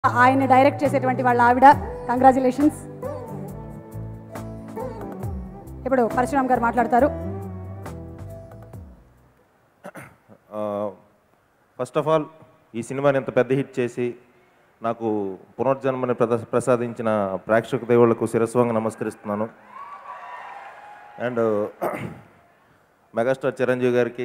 ఆయన డైరెక్ట్ చేసేటువంటి వాళ్ళ ఆవిడ కంగ్రాచులేషన్స్ ఇప్పుడు పరశురామ్ గారు మాట్లాడతారు ఫస్ట్ ఆఫ్ ఆల్ ఈ సినిమాని ఇంత పెద్ద హిట్ చేసి నాకు పునర్జన్మని ప్రద- ప్రసాదించిన ప్రేక్షక దేవుళ్లకు శిరస్వంగా నమస్కరిస్తున్నాను అండ్ మెగాస్టార్ చిరంజీవి గారికి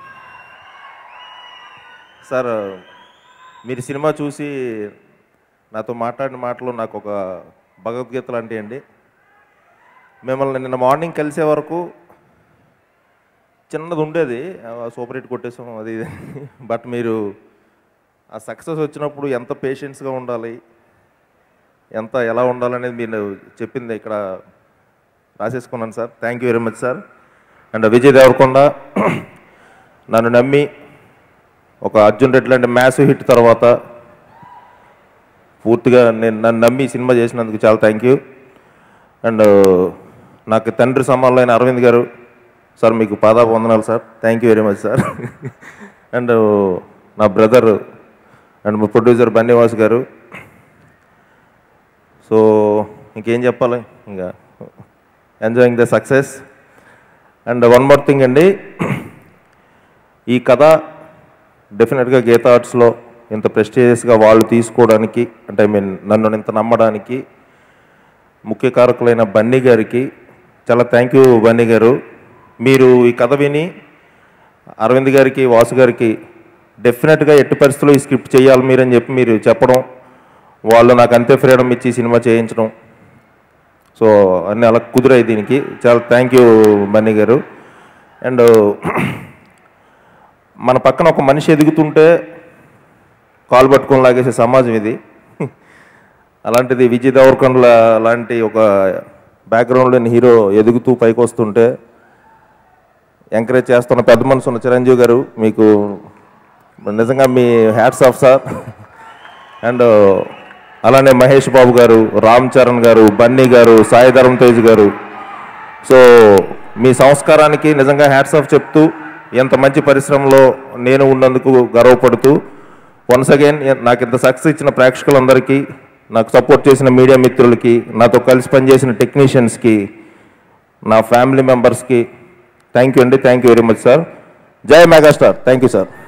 సార్ మీరు సినిమా చూసి నాతో మాట్లాడిన మాటలు నాకు ఒక భగవద్గీత లాంటివి అండి మిమ్మల్ని నిన్న మార్నింగ్ కలిసే వరకు చిన్నది ఉండేది ఆ, సూపర్ హిట్ కొట్టేసాం అది ఇది బట్ మీరు ఆ సక్సెస్ వచ్చినప్పుడు ఎంత పేషెన్స్గా ఉండాలి ఎంత ఎలా ఉండాలనేది మీరు చెప్పింది ఇక్కడ రాసేసుకున్నాను sir thank you very much sir and Vijay Devarakonda నన్ను నమ్మి ఒక అర్జున్ రెడ్డి లాంటి మ్యాస్ హిట్ తర్వాత పూర్తిగా నేను నన్ను నమ్మి సినిమా చేసినందుకు చాలా థ్యాంక్ యూ అండ్ నాకు తండ్రి సమానులైన అరవింద్ గారు సార్ మీకు పాదాపు వందనాలు sir thank you very much sir and నా బ్రదర్ అండ్ మా ప్రొడ్యూసర్ బన్నీవాస్ గారు సో ఇంకేం చెప్పాలి ఇంకా enjoying the success and one more thing అండి ఈ కథ డెఫినెట్గా గీతా ఆర్ట్స్లో ఇంత ప్రెస్టీజియస్గా వాళ్ళు తీసుకోవడానికి అంటే ఐ మీన్ నన్ను ఇంత నమ్మడానికి ముఖ్య కారకులైన బన్నీ గారికి చాలా థ్యాంక్ యూ బన్నీ గారు మీరు ఈ కథ విని అరవింద్ గారికి వాసు గారికి డెఫినెట్గా ఎట్టి పరిస్థితుల్లో ఈ స్క్రిప్ట్ చేయాలి మీరని చెప్పి మీరు చెప్పడం వాళ్ళు నాకు అంతే ఫ్రీడమ్ ఇచ్చి ఈ సినిమా చేయించడం సో అన్నీ అలా కుదిరాయి దీనికి చాలా థ్యాంక్ యూ బన్నీ గారు అండ్ మన పక్కన ఒక మనిషి ఎదుగుతుంటే కాలు పట్టుకొని లాగేసే సమాజం ఇది అలాంటిది విజయ్ దేవరకొండ లాంటి ఒక బ్యాక్గ్రౌండ్ లేని హీరో ఎదుగుతూ పైకి వస్తుంటే ఎంకరేజ్ చేస్తున్న పెద్ద మనసు ఉన్న చిరంజీవి గారు మీకు నిజంగా మీ హ్యాట్స్ ఆఫ్ సార్ అండ్ అలానే మహేష్ బాబు గారు రామ్ చరణ్ గారు బన్నీ గారు సాయి ధరమ్ తేజ్ గారు సో మీ సంస్కారానికి నిజంగా హ్యాట్స్ ఆఫ్ చెప్తూ ఎంత మంచి పరిశ్రమలో నేను ఉన్నందుకు గర్వపడుతూ వన్స్ అగైన్ నాకు ఇంత సక్సెస్ ఇచ్చిన ప్రేక్షకులందరికీ నాకు సపోర్ట్ చేసిన మీడియా మిత్రులకి నాతో కలిసి పనిచేసిన టెక్నీషియన్స్కి నా ఫ్యామిలీ మెంబర్స్కి థ్యాంక్ యూ అండి thank you very much sir జై మెగాస్టార్ థ్యాంక్ యూ సార్